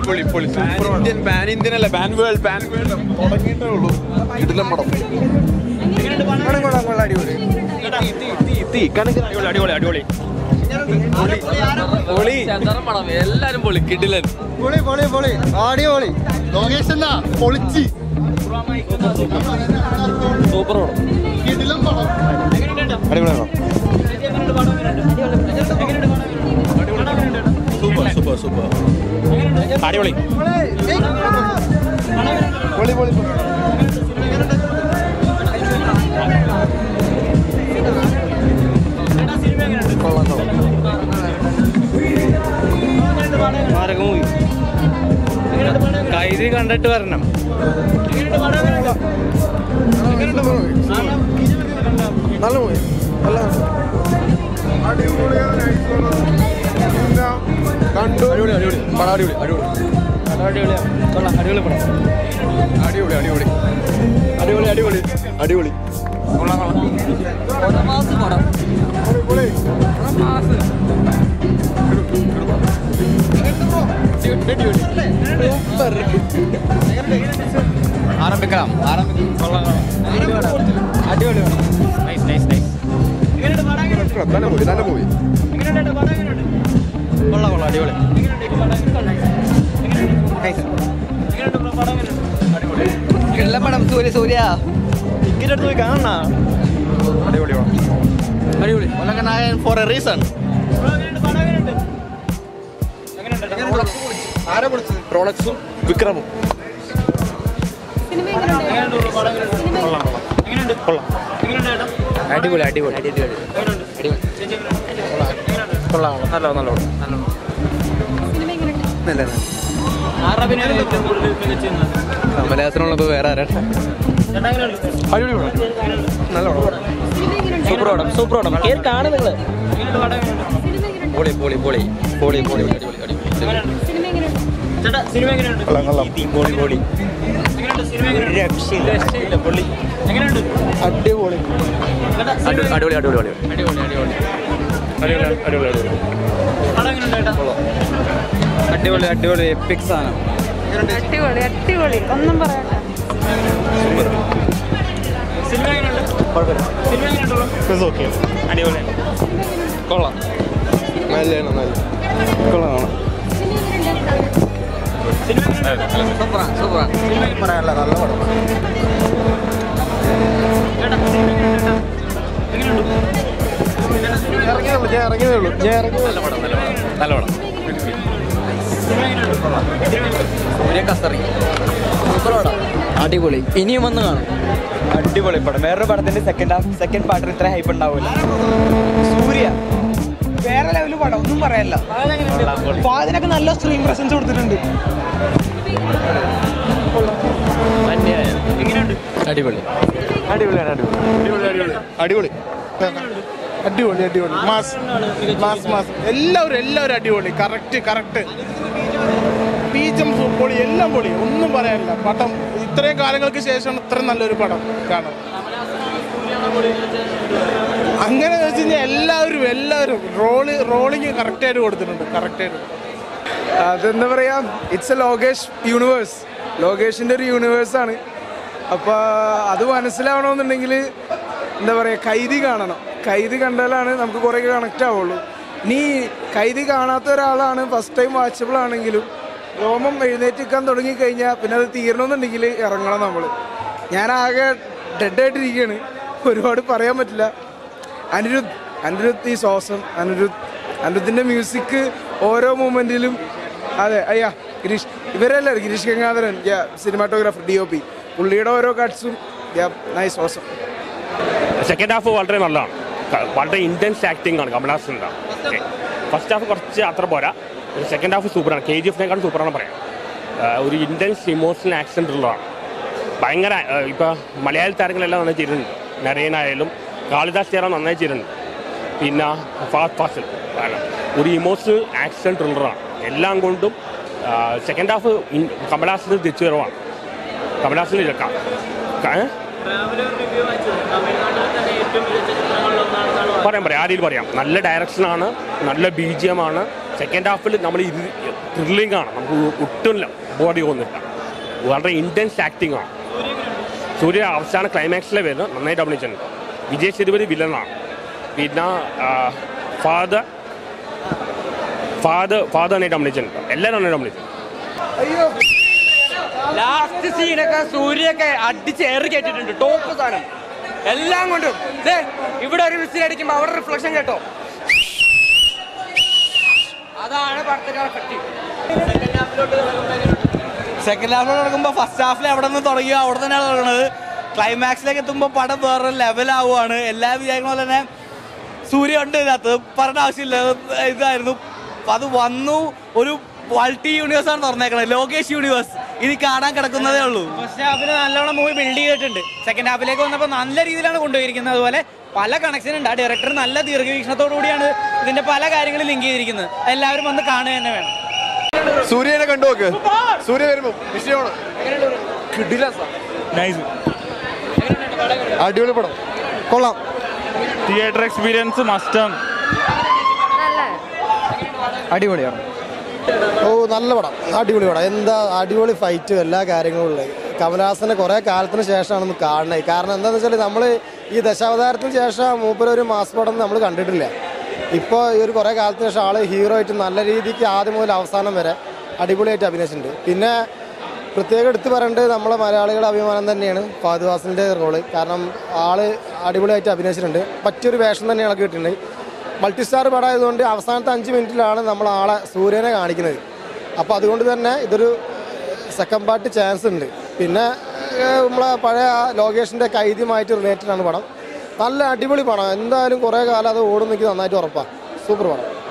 പൊളി പൊളി Indian pan Indian അല്ല പാൻ വേൾഡ് പാൻ വേൾഡ് തുടങ്ങിയിട്ടേ ഉള്ളൂ കിടിലം പടം അടിപൊളി തീ കണക്ക് അടിപൊളി അടിപൊളി പൊളി പടം എല്ലാരും പൊളി കിടിലൻ പൊളി പൊളി പൊളി അടിപൊളി ലോകേഷ് എന്നാ പൊളിച്ച് സൂപ്പർ പടം അടിപൊളിയാണോ സൂപ്പർ സൂപ്പർ സൂപ്പർ അടിപൊളി പൊളി പൊളി പൊളി കൈതി കണ്ടിട്ട് വരണം നല്ല മൂവി നല്ല കണ്ടു അടിപൊളി അടിപൊളി പടം അടിപൊളി അടിപൊളി അടിപൊളി പടം അടിപൊളി അടിപൊളി അടിപൊളി അടിപൊളി അടിപൊളി മാസം പടം ആരംഭിക്കാം അടിപൊളി നൈസ് നൈസ് നൈസ് നല്ല മൂവി നല്ല മൂവി കൊള്ളാം കൊള്ളാം അടിപൊളി കിള്ള പടം സൂര്യ സൂര്യ ടിക്കറ്റ് എടുത്ത് പോയി കാണണ അടിപൊളി അടിപൊളി ഉലകനായകൻ ഫോർ എ റീസൺ ആരാ വിളിച്ചത് പ്രോഡക്ട്സും വിക്രമും അടിപൊളി അടിപൊളി അടിപൊളി കൊള്ളാം നല്ല നല്ല നല്ല കമലഹാസനുള്ളപ്പോ വേറെ ആരാ അടിപൊളി പടം. നല്ല പടം സൂപ്പർ പടം സൂപ്പർ പടം കേറി കാണു നിങ്ങള് പൊളി പൊളി പൊളി പൊളി പൊളി അടിപൊളി അടിപൊളി കൊള്ളാം കൊള്ളാം പൊളി പൊളി രക്ഷയില്ല രക്ഷയില്ല പൊളി അടിപൊളി അടിപൊളി അടിപൊളി അടിപൊളി അടിപൊളി അടിപൊളി അടിപൊളി അടിപൊളി അടിപൊളി അടിപൊളി എപ്പിക് സാധനം അടിപൊളി അടിപൊളി ഒന്നും പറയണ്ട ഓക്കെ അടിപൊളി കൊള്ളാം നല്ലതാണ് നല്ല കൊള്ളാം സൂപ്പറാ സൂപ്പറാ പറയാനല്ല നല്ല പടം ഇറങ്ങിയേ ഉള്ളൂ ഞാൻ ഇറങ്ങിയതേ ഉള്ളൂ ഞാൻ ഇറങ്ങിയതേ നല്ല പടം നല്ല പടം നല്ല പടം സൂര്യ കസറി സൂപ്പർ പടം അടിപൊളി ഇനിയും വന്ന് കാണും അടിപൊളി പടം വേറൊരു പടത്തിന്റെ സെക്കൻഡ് ഹാഫ് സെക്കൻഡ് പാർട്ടിൽ ഇത്ര ഹൈപ്പ് ഉണ്ടാവില്ല സൂര്യ വേറെ ലെവല് പടം ഒന്നും പറയല്ല ഫാദിനൊക്കെ നല്ല സ്ക്രീൻ പ്രസൻസ് കൊടുത്തിട്ടുണ്ട് അടിപൊളി അടിപൊളിയാണ് അടിപൊളി അടിപൊളി അടിപൊളി അടിപൊളി അടിപൊളി മാസ് മാസ് മാസ് എല്ലാവരും എല്ലാവരും അടിപൊളി കറക്റ്റ് കറക്റ്റ് ബീജം പൊളി എല്ലാം പൊളി ഒന്നും പറയാനില്ല പടം ഇത്രയും കാലങ്ങൾക്ക് ശേഷമാണ് ഇത്രയും നല്ലൊരു പടം കാണാൻ അങ്ങനെ വെച്ച് കഴിഞ്ഞാൽ എല്ലാവരും എല്ലാവരും റോള് റോളിങ് കറക്റ്റായിട്ട് കൊടുത്തിട്ടുണ്ട് കറക്റ്റായിട്ട് അതെന്താ പറയാ ഇറ്റ്സ് എ ലോകേഷ് യൂണിവേഴ്സ് ലോകേഷിൻ്റെ ഒരു യൂണിവേഴ്സാണ് അപ്പോൾ അത് മനസ്സിലാവണമെന്നുണ്ടെങ്കിൽ എന്താ പറയുക കൈതി കാണണം കൈതി കണ്ടാലാണ് നമുക്ക് കുറേ കണക്റ്റ് ആവുള്ളൂ നീ കൈതി കാണാത്ത ഒരാളാണ് ഫസ്റ്റ് ടൈം വാച്ചബിൾ ആണെങ്കിലും രോമം എഴുന്നേറ്റ് നിൽക്കാൻ തുടങ്ങിക്കഴിഞ്ഞാൽ പിന്നെ അത് തീരണമെന്നുണ്ടെങ്കിൽ ഇറങ്ങണം നമ്മൾ ഞാനാകെ ഡെഡായിട്ടിരിക്കുകയാണ് ഒരുപാട് പറയാൻ പറ്റില്ല അനിരുദ്ധ് അനിരുദ്ധ് ഈ ശ്വാസം അനിരുദ്ധ് അനിരുദ്ധിൻ്റെ മ്യൂസിക് ഓരോ മൂമെൻറ്റിലും അതെ അയ്യാ ഗിരീഷ് ഇവരല്ലേ Girish Gangadharan cinematographer D O P പുള്ളിയുടെ ഓരോ കട്ട്സും നൈസ് ഓസം സെക്കൻഡ് ഹാഫ് വളരെ നല്ലതാണ് ക- വളരെ ഇൻറ്റൻസ് ആക്ടിംഗ് ആണ് കമലഹാസൻ്റെ ഫസ്റ്റ് ഹാഫ് കുറച്ച് അത്ര പോരാ സെക്കൻഡ് ഹാഫ് സൂപ്പറാണ് കെ ജി എഫിനേക്കാളും സൂപ്പറാണ് പറയാം ആ, ഒരു ഇൻറ്റൻസ് ഇമോഷണൽ ആക്ഷൻ ഉള്ളതാണ് ഭയങ്കര ഇപ്പോൾ മലയാളി താരങ്ങളെല്ലാം നന്നായി ചെയ്തിട്ടുണ്ട് നരയനായാലും കാളിദാസ് ചേരാൻ നന്നായി ചെയ്തിട്ടുണ്ട് പിന്നെ ഫാസ്റ്റ് ഫാസിൽ ഒരു ഇമോഷണൽ ആക്ഷൻ ത്രില്ലറാണ് എല്ലാം കൊണ്ടും സെക്കൻഡ് ഹാഫ് കമലഹാസന് തിരിച്ചു വരവാണ് കമലഹാസന് ഇതൊക്കെ ഏ? പറയാം പറയാം ആദ്യം പറയാം നല്ല ഡയറക്ഷനാണ് നല്ല ബി ജി എം ആണ് സെക്കൻഡ് ഹാഫിൽ നമ്മൾ ത്രില്ലിംഗ് ആണ് നമുക്ക് ഒട്ടും ബോഡി തോന്നുന്നില്ല വളരെ ഇൻറ്റൻസ് ആക്ടിംഗ് ആണ് സൂര്യ അവസാന ക്ലൈമാക്സിലെ വരുന്നത് നന്നായിട്ട് അഭിനയിച്ചിട്ടുണ്ട് വിജയ് സേതുപതി വില്ലനാണ് പിന്നെ ഫാദർ ഫാദർ ഫാദർ നന്നായിട്ട് അഭിനയിച്ചിട്ടുണ്ട് എല്ലാവരും നന്നായിട്ട് അഭിനയിച്ചിട്ടുണ്ട് ലാസ്റ്റ് സീനൊക്കെ സൂര്യയൊക്കെ അടിച്ചേറി കേട്ടിട്ടുണ്ട് ടോപ്പ് സാധനം എല്ലാം കൊണ്ടും ദേ, ഇവിടെ ഒരു വിസിൽ അടിക്കുമ്പോ അവിടെ റിഫ്ലക്ഷൻ കേട്ടോ അതാണ് പടത്തിന്റെ എഫക്റ്റീവ് സെക്കൻഡ് ഹാഫിൽ നടക്കുമ്പോൾ ഫസ്റ്റ് ഹാഫിൽ എവിടെ നിന്ന് തുടങ്ങിയോ അവിടെ തന്നെയാണ് തുടങ്ങുന്നത് ക്ലൈമാക്സിലേക്ക് എത്തുമ്പോൾ പടം വേറെ ലെവലാവുകയാണ് എല്ലാ വിചാരിക്കുന്ന പോലെ തന്നെ സൂര്യ ഉണ്ട് ഇതിനകത്ത് പറഞ്ഞ ആവശ്യമില്ല ഇതായിരുന്നു അത് വന്നു ഒരു മൾട്ടി യൂണിവേഴ്സ് ആണ് തുറന്നേക്കണത് ലോകേഷ് യൂണിവേഴ്സ് ഇനി കാണാൻ കിടക്കുന്നതേ ഉള്ളൂ ഫസ്റ്റ് ഹാഫിൽ നല്ലോണം മൂവി ബിൽഡ് ചെയ്തിട്ടുണ്ട് സെക്കൻഡ് ഹാഫിലേക്ക് വന്നപ്പോൾ നല്ല രീതിയിലാണ് കൊണ്ടുപോയിരിക്കുന്നത് അതുപോലെ പല കണക്ഷൻ ഉണ്ട് ആ ഡയറക്ടർ നല്ല ദീർഘവീക്ഷണത്തോടു കൂടിയാണ് ഇതിന്റെ പല കാര്യങ്ങളും ലിങ്ക് ചെയ്തിരിക്കുന്നത് എല്ലാവരും വന്ന് കാണുക തന്നെ വേണം സൂര്യനെ കണ്ടു നോക്ക് സൂര്യ വരുമ്പോ വിഷയമാണ് അടിപൊളി പടം കൊള്ളാം തിയേറ്റർ എക്സ്പീരിയൻസ് മസ്റ്റാണ് അടിപൊളിയാണ് ഓ നല്ല പടം അടിപൊളി പടം എന്താ അടിപൊളി ഫൈറ്റും എല്ലാ കാര്യങ്ങളും ഉള്ളത് കമലഹാസനെ കുറേ കാലത്തിന് ശേഷമാണ് ഒന്ന് കാണുന്നത് കാരണം എന്താണെന്ന് വെച്ചാൽ നമ്മൾ ഈ ദശാവതാരത്തിന് ശേഷം മൂപ്പര് ഒരു മാസ് പടം നമ്മൾ കണ്ടിട്ടില്ല ഇപ്പോൾ ഈ ഒരു കുറേ കാലത്തിന് ശേഷം ആൾ ഹീറോ ആയിട്ട് നല്ല രീതിക്ക് ആദ്യം മുതൽ അവസാനം വരെ അടിപൊളിയായിട്ട് അഭിനയിച്ചിട്ടുണ്ട് പിന്നെ പ്രത്യേകം എടുത്തു പറയേണ്ടത് നമ്മളെ മലയാളികളുടെ അഭിമാനം തന്നെയാണ് ഫാദുവാസിൻ്റെ റോള് കാരണം ആള് അടിപൊളിയായിട്ട് അഭിനയിച്ചിട്ടുണ്ട് പറ്റിയൊരു വേഷം തന്നെയാണ് കിട്ടിയിട്ടുണ്ട് മൾട്ടി സ്റ്റാർ പടമായതുകൊണ്ട് അവസാനത്തെ അഞ്ച് മിനിറ്റിലാണ് നമ്മൾ ആളെ സൂര്യനെ കാണിക്കുന്നത് അപ്പോൾ അതുകൊണ്ട് തന്നെ ഇതൊരു സെക്കൻഡ് പാർട്ട് ചാൻസ് ഉണ്ട് പിന്നെ ഏഹ്, നമ്മളെ പഴയ ആ ലോകേഷിൻ്റെ കൈദ്യമായിട്ട് റിലേറ്റഡ് ആണ് പടം നല്ല അടിപൊളി പടം എന്തായാലും കുറേ കാലം അത് ഓടും എനിക്ക് നന്നായിട്ട് ഉറപ്പാണ് സൂപ്പർ പടം